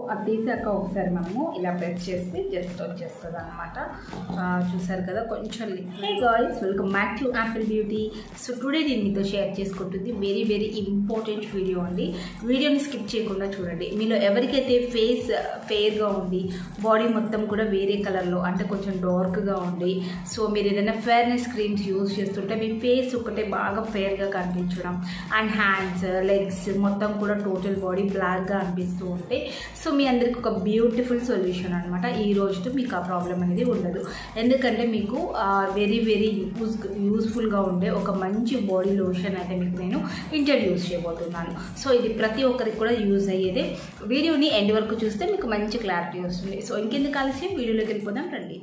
అది తీసాక ఒకసారి మనము ఇలా ప్రెస్ చేస్తే జస్ట్ వచ్చేస్తుంది అనమాట చూసారు కదా కొంచెం hey guys welcome back to Apple beauty so today నేను మీతో షేర్ చేసుకుంటుంది వెరీ వెరీ ఇంపార్టెంట్ వీడియో అండి వీడియోని స్కిప్ చేయకుండా చూడండి మీలో ఎవరికైతే ఫేస్ ఫెయిర్గా ఉంది బాడీ మొత్తం కూడా వేరే కలర్లో అంటే కొంచెం డార్క్గా ఉండి సో మీరు ఏదైనా ఫేర్నెస్ క్రీమ్స్ యూజ్ చేస్తుంటే మీ ఫేస్ ఒకటే బాగా ఫేర్గా కనిపించడం అండ్ హ్యాండ్స్ లెగ్స్ మొత్తం కూడా టోటల్ బాడీ బ్లాక్గా అనిపిస్తూ ఉంటే సో మీ అందరికి ఒక బ్యూటిఫుల్ సొల్యూషన్ అనమాట ఈ రోజుతో మీకు ఆ ప్రాబ్లం అనేది ఉండదు ఎందుకంటే మీకు వెరీ వెరీ యూజ్ యూస్ఫుల్గా ఉండే ఒక మంచి బాడీ లోషన్ అయితే మీకు నేను ఇంట్రడ్యూస్ చేయబోతున్నాను సో ఇది ప్రతి ఒక్కరికి కూడా యూజ్ అయ్యేదే వీడియోని ఎండ్ వరకు చూస్తే మీకు మంచి క్లారిటీ వస్తుంది సో ఇంకెందుకు ఆలస్యం వీడియోలోకి వెళ్ళిపోదాం రండి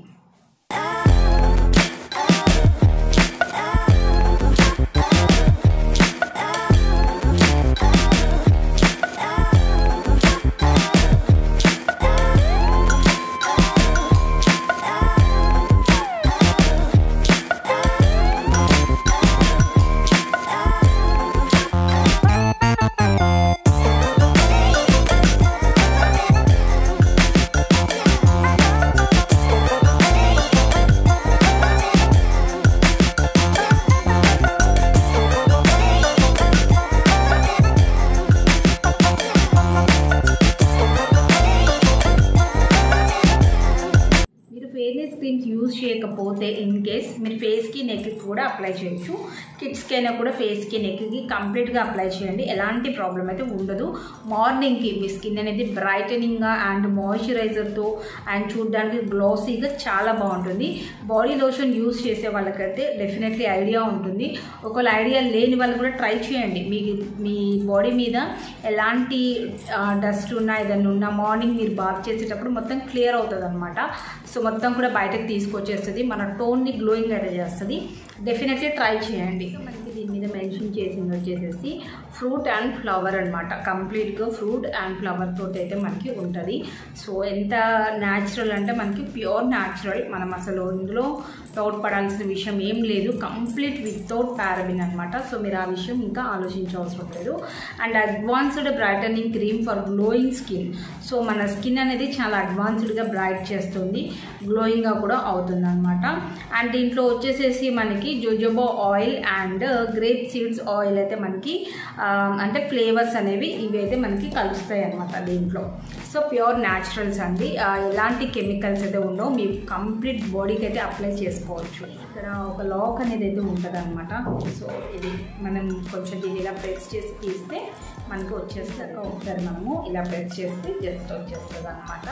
మీరు ఫేర్నెస్ క్రీమ్స్ యూజ్ చేయకపోతే ఇన్ కేస్ మీరు ఫేస్కి నెక్కి కూడా అప్లై చేయొచ్చు కిడ్స్కి అయినా కూడా ఫేస్కి నెక్కి కంప్లీట్గా అప్లై చేయండి ఎలాంటి ప్రాబ్లం అయితే ఉండదు మార్నింగ్కి మీ స్కిన్ అనేది బ్రైటనింగ్గా అండ్ మాయిశ్చరైజర్తో అండ్ చూడడానికి గ్లోసీగా చాలా బాగుంటుంది బాడీ లోషన్ యూజ్ చేసే వాళ్ళకైతే డెఫినెట్లీ ఐడియా ఉంటుంది ఒకవేళ ఐడియా లేని వాళ్ళు కూడా ట్రై చేయండి మీ మీ బాడీ మీద ఎలాంటి డస్ట్ ఉన్నా ఏదైనా ఉన్నా మార్నింగ్ మీరు బాత్ చేసేటప్పుడు మొత్తం క్లియర్ అవుతుంది అనమాట సో మొత్తం కూడా బయటకు తీసుకొచ్చేస్తుంది మన టోన్ని గ్లోయింగ్ అయితే చేస్తుంది డెఫినెట్లీ ట్రై చేయండి మనకి దీని మీద మెన్షన్ చేసింది వచ్చేసేసి ఫ్రూట్ అండ్ ఫ్లవర్ అనమాట కంప్లీట్గా ఫ్రూట్ అండ్ ఫ్లవర్ తోటి అయితే మనకి ఉంటుంది సో ఎంత న్యాచురల్ అంటే మనకి ప్యూర్ న్యాచురల్ మనం అసలు ఇందులో డౌట్ పడాల్సిన విషయం ఏం లేదు కంప్లీట్ వితౌట్ పారబిన్ అనమాట సో మీరు ఆ విషయం ఇంకా ఆలోచించవసరం లేదు and advanced brightening cream for glowing skin so మన స్కిన్ అనేది చాలా అడ్వాన్స్డ్గా బ్రైట్ చేస్తుంది గ్లోయింగ్గా కూడా అవుతుంది అనమాట అండ్ దీంట్లో వచ్చేసేసి మనకి jojoba oil and grape seeds oil అయితే మనకి అంటే ఫ్లేవర్స్ అనేవి ఇవి అయితే మనకి కలుస్తాయి అనమాట దీంట్లో సో ప్యూర్ న్యాచురల్స్ అండి ఎలాంటి కెమికల్స్ అయితే ఉండవు మీ కంప్లీట్ బాడీకి అయితే అప్లై చేసుకోవచ్చు ఇక్కడ ఒక లాక్ అనేది అయితే ఉంటుంది అనమాట సో ఇది మనం కొంచెం దీన్ని ఇలా ప్రెస్ చేసి తీస్తే మనకి వచ్చేస్తారు ఒకసారి మనము ఇలా ప్రెస్ చేస్తే జస్ట్ వచ్చేస్తుంది అనమాట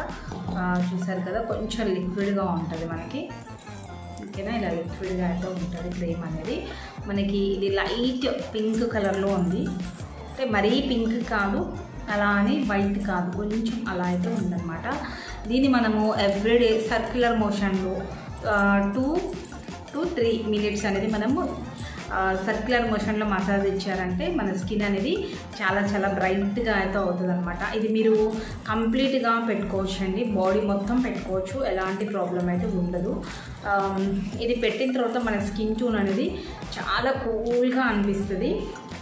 చూసారు కదా కొంచెం లిక్విడ్గా ఉంటుంది మనకి ఓకేనా ఇలా లిక్విడ్గా అయితే ఉంటుంది క్రీమ్ అనేది మనకి ఇది లైట్ పింక్ కలర్లో ఉంది అంటే మరీ పింక్ కాదు అలా అని వైట్ కాదు కొంచెం అలా అయితే ఉందన్నమాట దీన్ని మనము ఎవ్రీడే సర్క్యులర్ మోషన్లో టూ టు త్రీ మినిట్స్ అనేది మనము సర్క్యులర్ మోషన్లో మసాజ్ ఇచ్చారంటే మన స్కిన్ అనేది చాలా చాలా బ్రైట్గా అయితే అవుతుంది అనమాట ఇది మీరు కంప్లీట్గా పెట్టుకోవచ్చు అండి బాడీ మొత్తం పెట్టుకోవచ్చు ఎలాంటి ప్రాబ్లం అయితే ఉండదు ఇది పెట్టిన తర్వాత మన స్కిన్ టూన్ అనేది చాలా కూల్గా అనిపిస్తుంది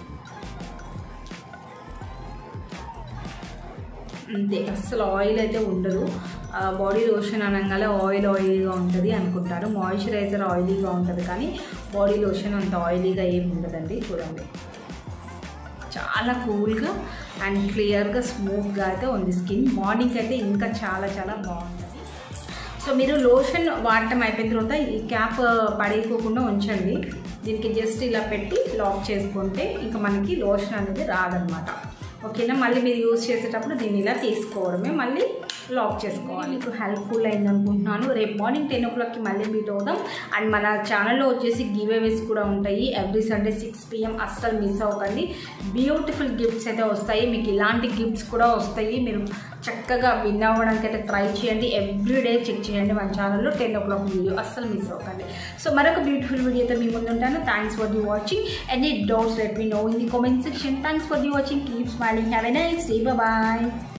అంతే అస్సలు ఆయిల్ అయితే ఉండదు బాడీ లోషన్ అనగానే ఆయిల్ ఆయిలీగా ఉంటుంది అనుకుంటారు మాయిశ్చరైజర్ ఆయిలీగా ఉంటుంది కానీ బాడీ లోషన్ అంత ఆయిలీగా ఏమి ఉండదండి చూడండి చాలా కూల్గా అండ్ క్లియర్గా స్మూత్గా అయితే ఉంది స్కిన్ మార్నింగ్ అయితే ఇంకా చాలా చాలా బాగుంటుంది సో మీరు లోషన్ వాడటం అయిపోయిన తర్వాత ఈ క్యాప్ పడేయకోకుండా ఉంచండి దీనికి జస్ట్ ఇలా పెట్టి లాక్ చేసుకుంటే ఇంకా మనకి లోషన్ అనేది రాదనమాట ఓకేనా మళ్ళీ మీరు యూజ్ చేసేటప్పుడు దీన్ని ఇలా తీసుకోవడమే మళ్ళీ లాక్ చేసుకోవాలి మీకు హెల్ప్ఫుల్ అయింది అనుకుంటున్నాను రేపు మార్నింగ్ టెన్ ఓ క్లాక్కి మళ్ళీ మీట్ అవుదాం అండ్ మన ఛానల్లో వచ్చేసి గివ్ అవేస్ కూడా ఉంటాయి ఎవ్రీ సండే సిక్స్ పిఎం అస్సలు మిస్ అవ్వకండి బ్యూటిఫుల్ గిఫ్ట్స్ అయితే వస్తాయి మీకు ఇలాంటి గిఫ్ట్స్ కూడా వస్తాయి మీరు చక్కగా విన్ అవ్వడానికి అయితే ట్రై చేయండి ఎవ్రీడే చెక్ చేయండి మన ఛానల్లో టెన్ ఓ క్లాక్ వీడియో అస్సలు మిస్ అవ్వకండి సో మరొక బ్యూటిఫుల్ వీడియోతో మీ ముందు ఉంటాను thanks for the watching any doubts let me know in the comment section thanks for the watching keep smiling have a nice day bye